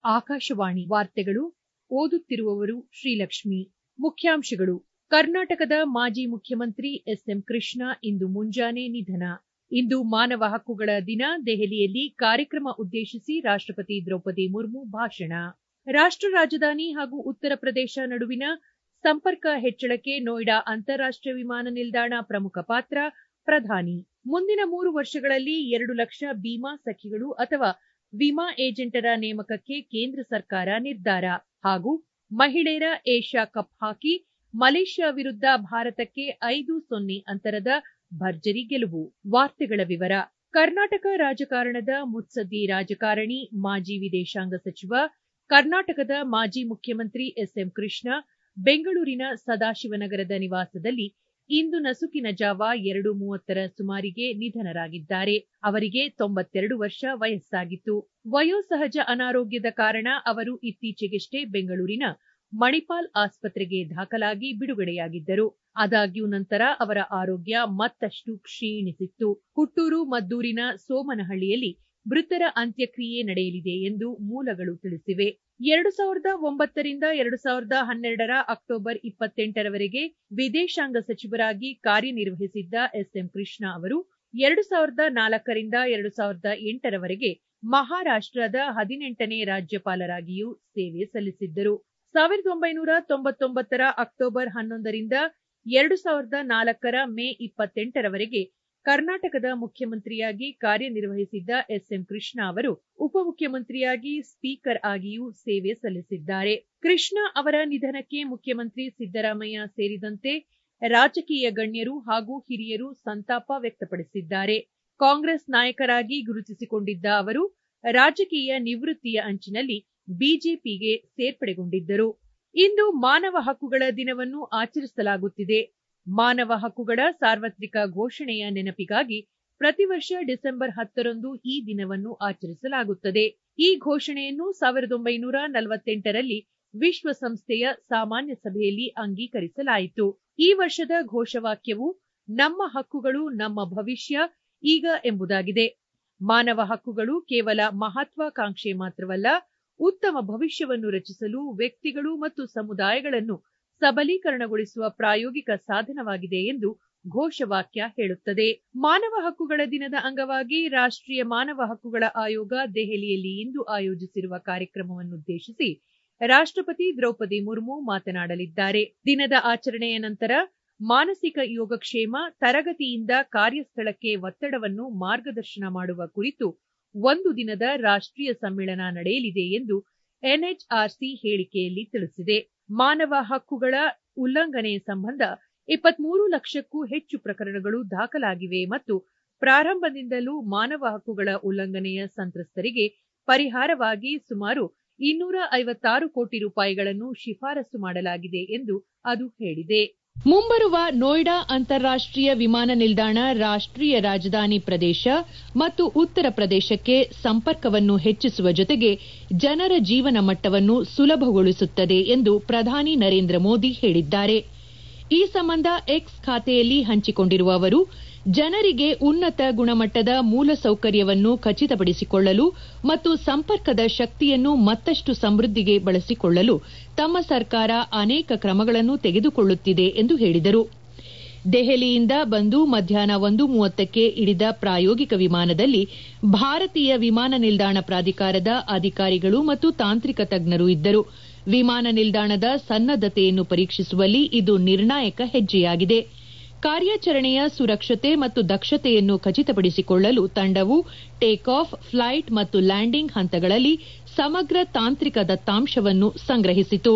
ಆಕಾಶವಾಣಿ ವಾರ್ತೆಗಳು ಓದುತ್ತಿರುವವರು ಶ್ರೀಲಕ್ಷ್ಮಿ ಮುಖ್ಯಾಂಶಗಳು ಕರ್ನಾಟಕದ ಮಾಜಿ ಮುಖ್ಯಮಂತ್ರಿ ಎಸ್ಎಂ ಕೃಷ್ಣ ಇಂದು ಮುಂಜಾನೆ ನಿಧನ ಇಂದು ಮಾನವ ಹಕ್ಕುಗಳ ದಿನ ದೆಹಲಿಯಲ್ಲಿ ಕಾರ್ಯಕ್ರಮ ಉದ್ದೇಶಿಸಿ ರಾಷ್ಟಪತಿ ದ್ರೌಪದಿ ಮುರ್ಮು ಭಾಷಣ ರಾಷ್ಟ ರಾಜಧಾನಿ ಹಾಗೂ ಉತ್ತರ ಪ್ರದೇಶ ನಡುವಿನ ಸಂಪರ್ಕ ಹೆಚ್ಚಳಕ್ಕೆ ನೋಯ್ಡಾ ಅಂತಾರಾಷ್ಟೀಯ ವಿಮಾನ ನಿಲ್ದಾಣ ಪ್ರಮುಖ ಪಾತ್ರ ಪ್ರಧಾನಿ ಮುಂದಿನ ಮೂರು ವರ್ಷಗಳಲ್ಲಿ ಎರಡು ಲಕ್ಷ ಬೀಮಾ ಸಖಿಗಳು ಅಥವಾ ವಿಮಾ ಏಜೆಂಟರ ನೇಮಕಕ್ಕೆ ಕೇಂದ್ರ ಸರ್ಕಾರ ನಿರ್ಧಾರ ಹಾಗೂ ಮಹಿಳೆಯರ ಏಷ್ಯಾ ಕಪ್ ಹಾಕಿ ಮಲೇಷ್ಯಾ ವಿರುದ್ಧ ಭಾರತಕ್ಕೆ ಐದು ಸೊನ್ನೆ ಅಂತರದ ಭರ್ಜರಿ ಗೆಲುವು ವಾರ್ತೆಗಳ ವಿವರ ಕರ್ನಾಟಕ ರಾಜಕಾರಣದ ಮುತ್ಸದ್ದಿ ರಾಜಕಾರಣಿ ಮಾಜಿ ವಿದೇಶಾಂಗ ಸಚಿವ ಕರ್ನಾಟಕದ ಮಾಜಿ ಮುಖ್ಯಮಂತ್ರಿ ಎಸ್ಎಂ ಕೃಷ್ಣ ಬೆಂಗಳೂರಿನ ಸದಾಶಿವನಗರದ ನಿವಾಸದಲ್ಲಿ ಇಂದು ನಸುಕಿನ ಜಾವ ಎರಡು ಮೂವತ್ತರ ಸುಮಾರಿಗೆ ನಿಧನರಾಗಿದ್ದಾರೆ ಅವರಿಗೆ ತೊಂಬತ್ತೆರಡು ವರ್ಷ ವಯಸ್ಸಾಗಿತ್ತು ವಯೋಸಹಜ ಅನಾರೋಗ್ಯದ ಕಾರಣ ಅವರು ಇತ್ತೀಚೆಗಷ್ಟೇ ಬೆಂಗಳೂರಿನ ಮಣಿಪಾಲ್ ಆಸ್ಪತ್ರೆಗೆ ದಾಖಲಾಗಿ ಬಿಡುಗಡೆಯಾಗಿದ್ದರು ಆದಾಗ್ಯೂ ನಂತರ ಅವರ ಆರೋಗ್ಯ ಮತ್ತಷ್ಟು ಕ್ಷೀಣಿಸಿತ್ತು ಹುಟ್ಟೂರು ಮದ್ದೂರಿನ ಸೋಮನಹಳ್ಳಿಯಲ್ಲಿ ಮೃತರ ಅಂತ್ಯಕ್ರಿಯೆ ನಡೆಯಲಿದೆ ಎಂದು ಮೂಲಗಳು ತಿಳಿಸಿವೆ ಎರಡು ಸಾವಿರದ ಒಂಬತ್ತರಿಂದ ಎರಡು ಸಾವಿರದ ಹನ್ನೆರಡರ ಅಕ್ಟೋಬರ್ ಇಪ್ಪತ್ತೆಂಟರವರೆಗೆ ವಿದೇಶಾಂಗ ಸಚಿವರಾಗಿ ಕಾರ್ಯನಿರ್ವಹಿಸಿದ್ದ ಎಸ್ಎಂ ಕೃಷ್ಣ ಅವರು ಎರಡು ಸಾವಿರದ ನಾಲ್ಕರಿಂದ ಎರಡು ಸಾವಿರದ ಎಂಟರವರೆಗೆ ಮಹಾರಾಷ್ಟದ ಹದಿನೆಂಟನೇ ರಾಜ್ಯಪಾಲರಾಗಿಯೂ ಸೇವೆ ಸಲ್ಲಿಸಿದ್ದರು ಸಾವಿರದ ಒಂಬೈನೂರ ತೊಂಬತ್ತೊಂಬತ್ತರ ಅಕ್ಟೋಬರ್ ಹನ್ನೊಂದರಿಂದ ಎರಡು ಸಾವಿರದ ನಾಲ್ಕರ ಮೇ ಇಪ್ಪತ್ತೆಂಟರವರೆಗೆ ಕರ್ನಾಟಕದ ಮುಖ್ಯಮಂತ್ರಿಯಾಗಿ ಕಾರ್ಯನಿರ್ವಹಿಸಿದ್ದ ಎಸ್ಎಂ ಕೃಷ್ಣ ಅವರು ಉಪಮುಖ್ಯಮಂತ್ರಿಯಾಗಿ ಸ್ಪೀಕರ್ ಆಗಿಯೂ ಸೇವೆ ಸಲ್ಲಿಸಿದ್ದಾರೆ ಕೃಷ್ಣ ಅವರ ನಿಧನಕ್ಕೆ ಮುಖ್ಯಮಂತ್ರಿ ಸಿದ್ದರಾಮಯ್ಯ ಸೇರಿದಂತೆ ರಾಜಕೀಯ ಗಣ್ಯರು ಹಾಗೂ ಹಿರಿಯರು ಸಂತಾಪ ವ್ಯಕ್ತಪಡಿಸಿದ್ದಾರೆ ಕಾಂಗ್ರೆಸ್ ನಾಯಕರಾಗಿ ಗುರುತಿಸಿಕೊಂಡಿದ್ದ ಅವರು ರಾಜಕೀಯ ನಿವೃತ್ತಿಯ ಅಂಚಿನಲ್ಲಿ ಬಿಜೆಪಿಗೆ ಸೇರ್ಪಡೆಗೊಂಡಿದ್ದರು ಇಂದು ಮಾನವ ಹಕ್ಕುಗಳ ದಿನವನ್ನು ಆಚರಿಸಲಾಗುತ್ತಿದೆ ಮಾನವ ಹಕ್ಕುಗಳ ಸಾರ್ವತ್ರಿಕ ಘೋಷಣೆಯ ನೆನಪಿಗಾಗಿ ಪ್ರತಿ ವರ್ಷ ಡಿಸೆಂಬರ್ ಹತ್ತರಂದು ಈ ದಿನವನ್ನು ಆಚರಿಸಲಾಗುತ್ತದೆ ಈ ಘೋಷಣೆಯನ್ನು ಸಾವಿರದ ಒಂಬೈನೂರ ನಲವತ್ತೆಂಟರಲ್ಲಿ ವಿಶ್ವಸಂಸ್ಥೆಯ ಸಾಮಾನ್ಯ ಸಭೆಯಲ್ಲಿ ಅಂಗೀಕರಿಸಲಾಯಿತು ಈ ವರ್ಷದ ಘೋಷವಾಕ್ಯವು ನಮ್ಮ ಹಕ್ಕುಗಳು ನಮ್ಮ ಭವಿಷ್ಯ ಈಗ ಎಂಬುದಾಗಿದೆ ಮಾನವ ಹಕ್ಕುಗಳು ಕೇವಲ ಮಹತ್ವಾಕಾಂಕ್ಷೆ ಮಾತ್ರವಲ್ಲ ಉತ್ತಮ ಭವಿಷ್ಯವನ್ನು ರಚಿಸಲು ವ್ಯಕ್ತಿಗಳು ಮತ್ತು ಸಮುದಾಯಗಳನ್ನು ಸಬಲೀಕರಣಗೊಳಿಸುವ ಪ್ರಾಯೋಗಿಕ ಸಾಧನವಾಗಿದೆ ಎಂದು ಘೋಷವಾಕ್ಯ ಹೇಳುತ್ತದೆ ಮಾನವ ಹಕ್ಕುಗಳ ದಿನದ ಅಂಗವಾಗಿ ರಾಷ್ಟೀಯ ಮಾನವ ಹಕ್ಕುಗಳ ಆಯೋಗ ದೆಹಲಿಯಲ್ಲಿ ಇಂದು ಆಯೋಜಿಸಿರುವ ಕಾರ್ಯಕ್ರಮವನ್ನುದ್ದೇಶಿಸಿ ರಾಷ್ಟಪತಿ ದ್ರೌಪದಿ ಮುರ್ಮು ಮಾತನಾಡಲಿದ್ದಾರೆ ದಿನದ ಆಚರಣೆಯ ನಂತರ ಮಾನಸಿಕ ಯೋಗಕ್ಷೇಮ ತರಗತಿಯಿಂದ ಕಾರ್ಯಸ್ಥಳಕ್ಕೆ ಒತ್ತಡವನ್ನು ಮಾರ್ಗದರ್ಶನ ಮಾಡುವ ಕುರಿತು ಒಂದು ದಿನದ ರಾಷ್ಟೀಯ ಸಮ್ಮೇಳನ ನಡೆಯಲಿದೆ ಎಂದು ಎನ್ಎಚ್ಆರ್ಸಿ ಹೇಳಿಕೆಯಲ್ಲಿ ತಿಳಿಸಿದೆ ಮಾನವ ಹಕ್ಕುಗಳ ಉಲ್ಲಂಘನೆ ಸಂಬಂಧ ಇಪ್ಪತ್ಮೂರು ಲಕ್ಷಕ್ಕೂ ಹೆಚ್ಚು ಪ್ರಕರಣಗಳು ದಾಖಲಾಗಿವೆ ಮತ್ತು ಪ್ರಾರಂಭದಿಂದಲೂ ಮಾನವ ಹಕ್ಕುಗಳ ಉಲ್ಲಂಘನೆಯ ಸಂತ್ರಸ್ತರಿಗೆ ಪರಿಹಾರವಾಗಿ ಸುಮಾರು ಇನ್ನೂರ ಐವತ್ತಾರು ಕೋಟಿ ರೂಪಾಯಿಗಳನ್ನು ಶಿಫಾರಸು ಮಾಡಲಾಗಿದೆ ಎಂದು ಅದು ಹೇಳಿದೆ ಮುಂಬರುವ ನೋಯ್ಡಾ ಅಂತಾರಾಷ್ಟೀಯ ವಿಮಾನ ನಿಲ್ದಾಣ ರಾಷ್ಟೀಯ ರಾಜಧಾನಿ ಪ್ರದೇಶ ಮತ್ತು ಉತ್ತರ ಪ್ರದೇಶಕ್ಕೆ ಸಂಪರ್ಕವನ್ನು ಹೆಚ್ಚಿಸುವ ಜೊತೆಗೆ ಜನರ ಜೀವನ ಮಟ್ಟವನ್ನು ಸುಲಭಗೊಳಿಸುತ್ತದೆ ಎಂದು ಪ್ರಧಾನಿ ನರೇಂದ್ರ ಮೋದಿ ಹೇಳಿದ್ದಾರೆ ಈ ಸಂಬಂಧ ಎಕ್ಸ್ ಖಾತೆಯಲ್ಲಿ ಹಂಚಿಕೊಂಡಿರುವ ಅವರು ಜನರಿಗೆ ಉನ್ನತ ಗುಣಮಟ್ಟದ ಮೂಲಸೌಕರ್ಯವನ್ನು ಖಚಿತಪಡಿಸಿಕೊಳ್ಳಲು ಮತ್ತು ಸಂಪರ್ಕದ ಶಕ್ತಿಯನ್ನು ಮತ್ತಷ್ಟು ಸಮೃದ್ದಿಗೆ ಬಳಸಿಕೊಳ್ಳಲು ತಮ್ಮ ಸರ್ಕಾರ ಅನೇಕ ಕ್ರಮಗಳನ್ನು ತೆಗೆದುಕೊಳ್ಳುತ್ತಿದೆ ಎಂದು ಹೇಳಿದರು ದೆಹಲಿಯಿಂದ ಬಂದು ಮಧ್ಯಾಹ್ನ ಒಂದು ಮೂವತ್ತಕ್ಕೆ ಇಳಿದ ಪ್ರಾಯೋಗಿಕ ವಿಮಾನದಲ್ಲಿ ಭಾರತೀಯ ವಿಮಾನ ನಿಲ್ದಾಣ ಪ್ರಾಧಿಕಾರದ ಅಧಿಕಾರಿಗಳು ಮತ್ತು ತಾಂತ್ರಿಕ ತಜ್ಞರು ಇದ್ದರು ವಿಮಾನ ನಿಲ್ದಾಣದ ಸನ್ನದ್ದತೆಯನ್ನು ಪರೀಕ್ಷಿಸುವಲ್ಲಿ ಇದು ನಿರ್ಣಾಯಕ ಹೆಜ್ಜೆಯಾಗಿದೆ ಕಾರ್ಯಾಚರಣೆಯ ಸುರಕ್ಷತೆ ಮತ್ತು ದಕ್ಷತೆಯನ್ನು ಖಚಿತಪಡಿಸಿಕೊಳ್ಳಲು ತಂಡವು ಟೇಕ್ ಆಫ್ ಫ್ಲೈಟ್ ಮತ್ತು ಲ್ಯಾಂಡಿಂಗ್ ಹಂತಗಳಲ್ಲಿ ಸಮಗ್ರ ತಾಂತ್ರಿಕ ದತ್ತಾಂಶವನ್ನು ಸಂಗ್ರಹಿಸಿತು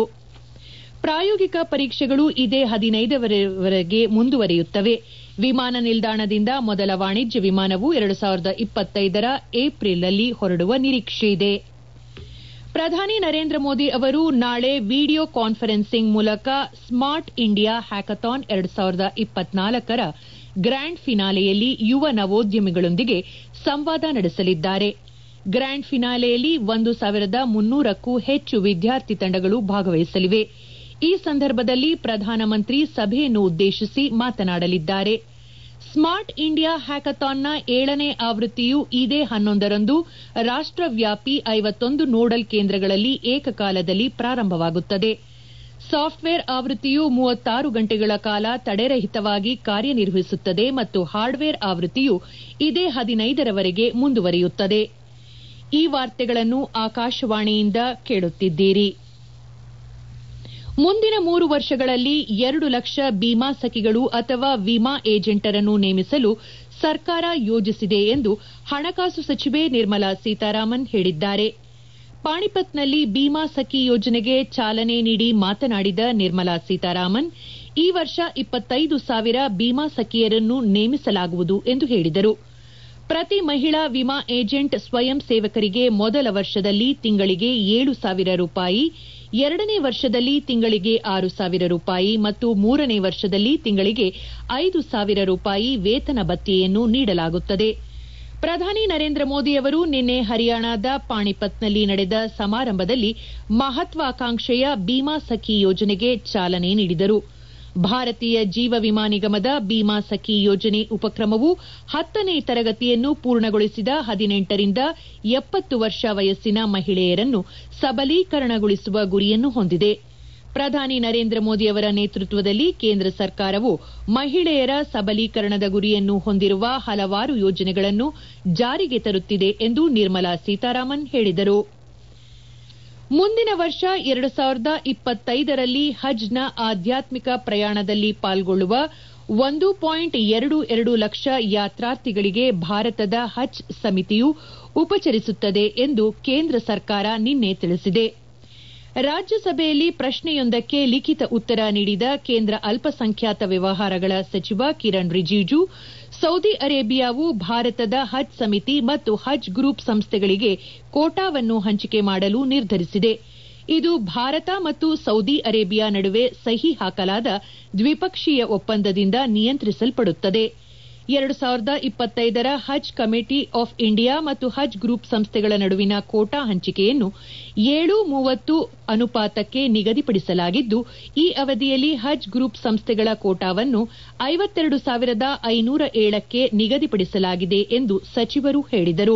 ಪ್ರಾಯೋಗಿಕ ಪರೀಕ್ಷೆಗಳು ಇದೇ ಹದಿನೈದರವರೆಗೆ ಮುಂದುವರಿಯುತ್ತವೆ ವಿಮಾನ ನಿಲ್ದಾಣದಿಂದ ಮೊದಲ ವಾಣಿಜ್ಯ ವಿಮಾನವು ಎರಡು ಸಾವಿರದ ಇಪ್ಪತ್ತೈದರ ಏಪ್ರಿಲ್ನಲ್ಲಿ ಹೊರಡುವ ನಿರೀಕ್ಷೆಯಿದೆ ಪ್ರಧಾನಿ ನರೇಂದ್ರ ಮೋದಿ ಅವರು ನಾಳೆ ವಿಡಿಯೋ ಕಾನ್ಫರೆನ್ಸಿಂಗ್ ಮೂಲಕ ಸ್ಮಾರ್ಟ್ ಇಂಡಿಯಾ ಹ್ಯಾಕಥಾನ್ ಎರಡು ಸಾವಿರದ ಇಪ್ಪತ್ನಾಲ್ಕರ ಗ್ರ್ಯಾಂಡ್ ಫಿನಾಲೆಯಲ್ಲಿ ಯುವ ನವೋದ್ಯಮಿಗಳೊಂದಿಗೆ ಸಂವಾದ ನಡೆಸಲಿದ್ದಾರೆ ಗ್ರ್ಯಾಂಡ್ ಫಿನಾಲೆಯಲ್ಲಿ ಒಂದು ಸಾವಿರದ ಮುನ್ನೂರಕ್ಕೂ ಹೆಚ್ಚು ವಿದ್ಯಾರ್ಥಿ ತಂಡಗಳು ಭಾಗವಹಿಸಲಿವೆ ಈ ಸಂದರ್ಭದಲ್ಲಿ ಪ್ರಧಾನಮಂತ್ರಿ ಸಭೆಯನ್ನು ಉದ್ದೇಶಿಸಿ ಮಾತನಾಡಲಿದ್ದಾರೆ ಸ್ಮಾರ್ಟ್ ಇಂಡಿಯಾ ಹ್ಯಾಕಥಾನ್ನ ಏಳನೇ ಆವೃತ್ತಿಯು ಇದೇ ಹನ್ನೊಂದರಂದು ರಾಷ್ಟವ್ಯಾಪಿ ಐವತ್ತೊಂದು ನೋಡಲ್ ಕೇಂದ್ರಗಳಲ್ಲಿ ಏಕಕಾಲದಲ್ಲಿ ಪ್ರಾರಂಭವಾಗುತ್ತದೆ ಸಾಫ್ಟ್ವೇರ್ ಆವೃತ್ತಿಯು ಮೂವತ್ತಾರು ಗಂಟೆಗಳ ಕಾಲ ತಡೆರಹಿತವಾಗಿ ಕಾರ್ಯನಿರ್ವಹಿಸುತ್ತದೆ ಮತ್ತು ಹಾರ್ಡ್ವೇರ್ ಆವೃತ್ತಿಯು ಇದೇ ಹದಿನೈದರವರೆಗೆ ಮುಂದುವರಿಯುತ್ತದೆ ಈ ವಾರ್ತೆಗಳನ್ನು ಆಕಾಶವಾಣಿಯಿಂದ ಕೇಳುತ್ತಿದ್ದೀರಿ ಮುಂದಿನ ಮೂರು ವರ್ಷಗಳಲ್ಲಿ ಎರಡು ಲಕ್ಷ ಬಿಮಾ ಸಖಿಗಳು ಅಥವಾ ವಿಮಾ ಏಜೆಂಟರನ್ನು ನೇಮಿಸಲು ಸರ್ಕಾರ ಯೋಜಿಸಿದೆ ಎಂದು ಹಣಕಾಸು ಸಚಿವೆ ನಿರ್ಮಲಾ ಸೀತಾರಾಮನ್ ಹೇಳಿದ್ದಾರೆ ಪಾಣಿಪತ್ನಲ್ಲಿ ಬಿಮಾ ಸಖಿ ಯೋಜನೆಗೆ ಚಾಲನೆ ನೀಡಿ ಮಾತನಾಡಿದ ನಿರ್ಮಲಾ ಸೀತಾರಾಮನ್ ಈ ವರ್ಷ ಇಪ್ಪತ್ತೈದು ಸಾವಿರ ಬಿಮಾ ಸಖಿಯರನ್ನು ನೇಮಿಸಲಾಗುವುದು ಎಂದು ಹೇಳಿದರು ಪ್ರತಿ ಮಹಿಳಾ ವಿಮಾ ಏಜೆಂಟ್ ಸ್ವಯಂ ಸೇವಕರಿಗೆ ಮೊದಲ ವರ್ಷದಲ್ಲಿ ತಿಂಗಳಿಗೆ ಏಳು ಸಾವಿರ ರೂಪಾಯಿ ಎರಡನೇ ವರ್ಷದಲ್ಲಿ ತಿಂಗಳಿಗೆ ಆರು ಸಾವಿರ ರೂಪಾಯಿ ಮತ್ತು ಮೂರನೇ ವರ್ಷದಲ್ಲಿ ತಿಂಗಳಿಗೆ ಐದು ಸಾವಿರ ರೂಪಾಯಿ ವೇತನ ಭತ್ಯೆಯನ್ನು ನೀಡಲಾಗುತ್ತದೆ ಪ್ರಧಾನಿ ನರೇಂದ್ರ ಮೋದಿ ಅವರು ನಿನ್ನೆ ಹರಿಯಾಣದ ಪಾಣಿಪತ್ನಲ್ಲಿ ನಡೆದ ಸಮಾರಂಭದಲ್ಲಿ ಮಹತ್ವಾಕಾಂಕ್ಷೆಯ ಬಿಮಾ ಸಖಿ ಯೋಜನೆಗೆ ಚಾಲನೆ ನೀಡಿದರು ಭಾರತೀಯ ಜೀವ ವಿಮಾ ನಿಗಮದ ಬಿಮಾ ಸಖಿ ಯೋಜನೆ ಉಪಕ್ರಮವು ಹತ್ತನೇ ತರಗತಿಯನ್ನು ಪೂರ್ಣಗೊಳಿಸಿದ ಹದಿನೆಂಟರಿಂದ ಎಪ್ಪತ್ತು ವರ್ಷ ವಯಸ್ಸಿನ ಮಹಿಳೆಯರನ್ನು ಸಬಲೀಕರಣಗೊಳಿಸುವ ಗುರಿಯನ್ನು ಹೊಂದಿದೆ ಪ್ರಧಾನಿ ನರೇಂದ್ರ ಮೋದಿ ಅವರ ನೇತೃತ್ವದಲ್ಲಿ ಕೇಂದ್ರ ಸರ್ಕಾರವು ಮಹಿಳೆಯರ ಸಬಲೀಕರಣದ ಗುರಿಯನ್ನು ಹೊಂದಿರುವ ಹಲವಾರು ಯೋಜನೆಗಳನ್ನು ಜಾರಿಗೆ ತರುತ್ತಿದೆ ಎಂದು ನಿರ್ಮಲಾ ಸೀತಾರಾಮನ್ ಹೇಳಿದರು ಮುಂದಿನ ವರ್ಷ ಎರಡು ಸಾವಿರದ ಇಪ್ಪತ್ತೈದರಲ್ಲಿ ಹಜ್ನ ಆಧ್ಯಾತ್ಮಿಕ ಪ್ರಯಾಣದಲ್ಲಿ ಪಾಲ್ಗೊಳ್ಳುವ ಒಂದು ಪಾಯಿಂಟ್ ಎರಡು ಎರಡು ಲಕ್ಷ ಯಾತ್ರಾರ್ಥಿಗಳಿಗೆ ಭಾರತದ ಹಜ್ ಸಮಿತಿಯು ಉಪಚರಿಸುತ್ತದೆ ಎಂದು ಕೇಂದ್ರ ಸರ್ಕಾರ ನಿನ್ನೆ ತಿಳಿಸಿದೆ ರಾಜ್ಯಸಭೆಯಲ್ಲಿ ಪ್ರಶ್ನೆಯೊಂದಕ್ಕೆ ಲಿಖಿತ ಉತ್ತರ ನೀಡಿದ ಕೇಂದ್ರ ಅಲ್ಪಸಂಖ್ಯಾತ ವ್ಯವಹಾರಗಳ ಸಚಿವ ಕಿರಣ್ ರಿಜಿಜು ಸೌದಿ ಅರೇಬಿಯಾವು ಭಾರತದ ಹಜ್ ಸಮಿತಿ ಮತ್ತು ಹಜ್ ಗ್ರೂಪ್ ಸಂಸ್ಥೆಗಳಿಗೆ ಕೋಟಾವನ್ನು ಹಂಚಿಕೆ ಮಾಡಲು ನಿರ್ಧರಿಸಿದೆ ಇದು ಭಾರತ ಮತ್ತು ಸೌದಿ ಅರೇಬಿಯಾ ನಡುವೆ ಸಹಿ ಹಾಕಲಾದ ದ್ವಿಪಕ್ಷೀಯ ಒಪ್ಪಂದದಿಂದ ನಿಯಂತ್ರಿಸಲ್ಪಡುತ್ತದೆ ಎರಡು ಸಾವಿರದ ಇಪ್ಪತ್ತೈದರ ಹಜ್ ಕಮಿಟಿ ಆಫ್ ಇಂಡಿಯಾ ಮತ್ತು ಹಜ್ ಗ್ರೂಪ್ ಸಂಸ್ಥೆಗಳ ನಡುವಿನ ಕೋಟಾ ಹಂಚಿಕೆಯನ್ನು ಏಳು ಮೂವತ್ತು ಅನುಪಾತಕ್ಕೆ ನಿಗದಿಪಡಿಸಲಾಗಿದ್ದು ಈ ಅವಧಿಯಲ್ಲಿ ಹಜ್ ಗ್ರೂಪ್ ಸಂಸ್ಥೆಗಳ ಕೋಟಾವನ್ನು ಐವತ್ತೆರಡು ಸಾವಿರದ ಐನೂರ ಏಳಕ್ಕೆ ನಿಗದಿಪಡಿಸಲಾಗಿದೆ ಎಂದು ಸಚಿವರು ಹೇಳಿದರು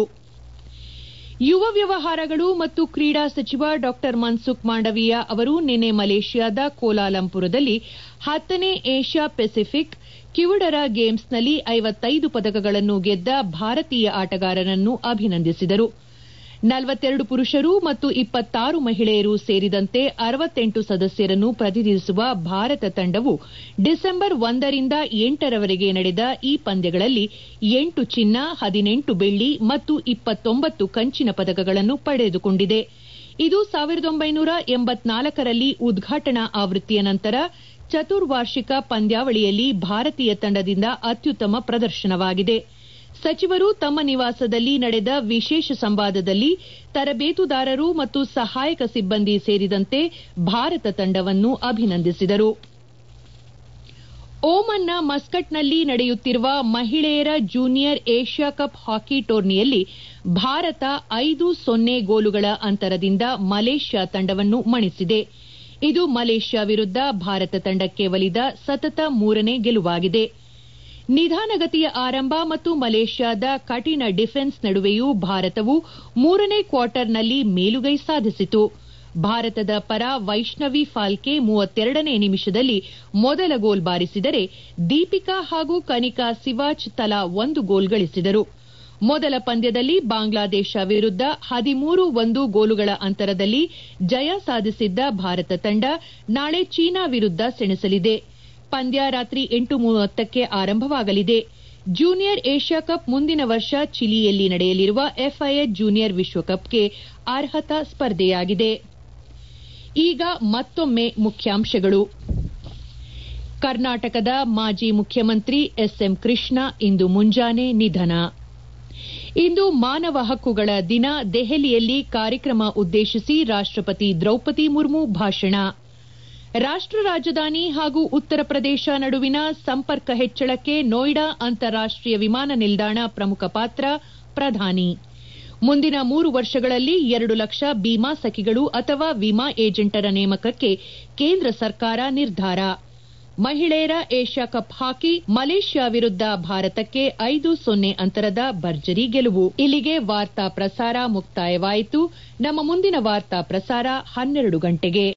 ಯುವ ವ್ಯವಹಾರಗಳು ಮತ್ತು ಕ್ರೀಡಾ ಸಚಿವ ಡಾ ಮನ್ಸುಖ್ ಮಾಂಡವೀಯ ಅವರು ನಿನ್ನೆ ಮಲೇಷ್ಯಾದ ಕೋಲಾಲಂಪುರದಲ್ಲಿ ಹತ್ತನೇ ಏಷ್ಯಾ ಪೆಸಿಫಿಕ್ ಕಿವುಡರ ಗೇಮ್ಸ್ನಲ್ಲಿ ಐವತ್ತೈದು ಪದಕಗಳನ್ನು ಗೆದ್ದ ಭಾರತೀಯ ಆಟಗಾರರನ್ನು ಅಭಿನಂದಿಸಿದರು ನಲವತ್ತೆರಡು ಪುರುಷರು ಮತ್ತು ಇಪ್ಪತ್ತಾರು ಮಹಿಳೆಯರು ಸೇರಿದಂತೆ ಅರವತ್ತೆಂಟು ಸದಸ್ಯರನ್ನು ಪ್ರತಿನಿಧಿಸುವ ಭಾರತ ತಂಡವು ಡಿಸೆಂಬರ್ ಒಂದರಿಂದ ಎಂಟರವರೆಗೆ ನಡೆದ ಈ ಪಂದ್ಯಗಳಲ್ಲಿ ಎಂಟು ಚಿನ್ನ ಹದಿನೆಂಟು ಬೆಳ್ಳಿ ಮತ್ತು ಇಪ್ಪತ್ತೊಂಬತ್ತು ಕಂಚಿನ ಪದಕಗಳನ್ನು ಪಡೆದುಕೊಂಡಿದೆ ಇದು ಸಾವಿರದ ಒಂಬೈನೂರ ಎಂಬತ್ನಾಲ್ಕರಲ್ಲಿ ಉದ್ಘಾಟನಾ ಆವೃತ್ತಿಯ ನಂತರ ಚತುರ್ವಾರ್ಷಿಕ ಪಂದ್ಯಾವಳಿಯಲ್ಲಿ ಭಾರತೀಯ ತಂಡದಿಂದ ಅತ್ಯುತ್ತಮ ಪ್ರದರ್ಶನವಾಗಿದೆ ಸಚಿವರು ತಮ್ಮ ನಿವಾಸದಲ್ಲಿ ನಡೆದ ವಿಶೇಷ ಸಂವಾದದಲ್ಲಿ ತರಬೇತುದಾರರು ಮತ್ತು ಸಹಾಯಕ ಸಿಬ್ಬಂದಿ ಸೇರಿದಂತೆ ಭಾರತ ತಂಡವನ್ನು ಅಭಿನಂದಿಸಿದರು ಓಮನ್ನ ಮಸ್ಕಟ್ನಲ್ಲಿ ನಡೆಯುತ್ತಿರುವ ಮಹಿಳೆಯರ ಜೂನಿಯರ್ ಏಷ್ಯಾ ಕಪ್ ಹಾಕಿ ಟೂರ್ನಿಯಲ್ಲಿ ಭಾರತ ಐದು ಸೊನ್ನೆ ಗೋಲುಗಳ ಅಂತರದಿಂದ ಮಲೇಷ್ಯಾ ತಂಡವನ್ನು ಮಣಿಸಿದೆ ಇದು ಮಲೇಷ್ಯಾ ವಿರುದ್ದ ಭಾರತ ತಂಡಕ್ಕೆ ಒಲಿದ ಸತತ ಮೂರನೇ ಗೆಲುವಾಗಿದೆ ನಿಧಾನಗತಿಯ ಆರಂಭ ಮತ್ತು ಮಲೇಷ್ಯಾದ ಕಠಿಣ ಡಿಫೆನ್ಸ್ ನಡುವೆಯೂ ಭಾರತವು ಮೂರನೇ ಕ್ವಾರ್ಟರ್ನಲ್ಲಿ ಮೇಲುಗೈ ಸಾಧಿಸಿತು ಭಾರತದ ಪರ ವೈಷ್ಣವಿ ಫಾಲ್ಕೆ ಮೂವತ್ತೆರಡನೇ ನಿಮಿಷದಲ್ಲಿ ಮೊದಲ ಗೋಲ್ ಬಾರಿಸಿದರೆ ದೀಪಿಕಾ ಹಾಗೂ ಕನಿಕಾ ಸಿವಾಚ್ ತಲಾ ಒಂದು ಗೋಲ್ ಗಳಿಸಿದರು ಮೊದಲ ಪಂದ್ಯದಲ್ಲಿ ಬಾಂಗ್ಲಾದೇಶ ವಿರುದ್ದ ಹದಿಮೂರು ಒಂದು ಗೋಲುಗಳ ಅಂತರದಲ್ಲಿ ಜಯ ಸಾಧಿಸಿದ್ದ ಭಾರತ ತಂಡ ನಾಳೆ ಚೀನಾ ವಿರುದ್ದ ಸೆಣಸಲಿದೆ ಪಂದ್ಯ ರಾತ್ರಿ ಎಂಟು ಮೂವತ್ತಕ್ಕೆ ಆರಂಭವಾಗಲಿದೆ ಜೂನಿಯರ್ ಏಷ್ಯಾ ಕಪ್ ಮುಂದಿನ ವರ್ಷ ಚಿಲಿಯಲ್ಲಿ ನಡೆಯಲಿರುವ ಎಫ್ಐಎಚ್ ಜೂನಿಯರ್ ವಿಶ್ವಕಪ್ಗೆ ಅರ್ಹತಾ ಸ್ಪರ್ಧೆಯಾಗಿದೆ ಈಗ ಮತ್ತೊಮ್ಮೆ ಮುಖ್ಯಾಂಶಗಳು ಕರ್ನಾಟಕದ ಮಾಜಿ ಮುಖ್ಯಮಂತ್ರಿ ಎಸ್ಎಂ ಕೃಷ್ಣ ಇಂದು ಮುಂಜಾನೆ ನಿಧನ ಇಂದು ಮಾನವ ಹಕ್ಕುಗಳ ದಿನ ದೆಹಲಿಯಲ್ಲಿ ಕಾರ್ಯಕ್ರಮ ಉದ್ದೇಶಿಸಿ ರಾಷ್ಟಪತಿ ದ್ರೌಪದಿ ಮುರ್ಮು ಭಾಷಣ ರಾಷ್ಟ ರಾಜಧಾನಿ ಹಾಗೂ ಉತ್ತರ ಪ್ರದೇಶ ನಡುವಿನ ಸಂಪರ್ಕ ಹೆಚ್ಚಳಕ್ಕೆ ನೋಯ್ಡಾ ಅಂತಾರಾಷ್ಟೀಯ ವಿಮಾನ ನಿಲ್ದಾಣ ಪ್ರಮುಖ ಪಾತ್ರ ಪ್ರಧಾನಿ ಮುಂದಿನ ಮೂರು ವರ್ಷಗಳಲ್ಲಿ ಎರಡು ಲಕ್ಷ ಬಿಮಾ ಸಖಿಗಳು ಅಥವಾ ವಿಮಾ ಏಜೆಂಟರ ನೇಮಕಕ್ಕೆ ಕೇಂದ್ರ ಸರ್ಕಾರ ನಿರ್ಧಾರ ಮಹಿಳೆಯರ ಏಷ್ಯಾ ಕಪ್ ಹಾಕಿ ಮಲೇಷ್ಯಾ ವಿರುದ್ಧ ಭಾರತಕ್ಕೆ ಐದು ಸೊನ್ನೆ ಅಂತರದ ಭರ್ಜರಿ ಗೆಲುವು ಇಲ್ಲಿಗೆ ವಾರ್ತಾ ಪ್ರಸಾರ ಮುಕ್ತಾಯವಾಯಿತು ನಮ್ಮ ಮುಂದಿನ ವಾರ್ತಾ ಪ್ರಸಾರ ಹನ್ನೆರಡು ಗಂಟೆಗೆ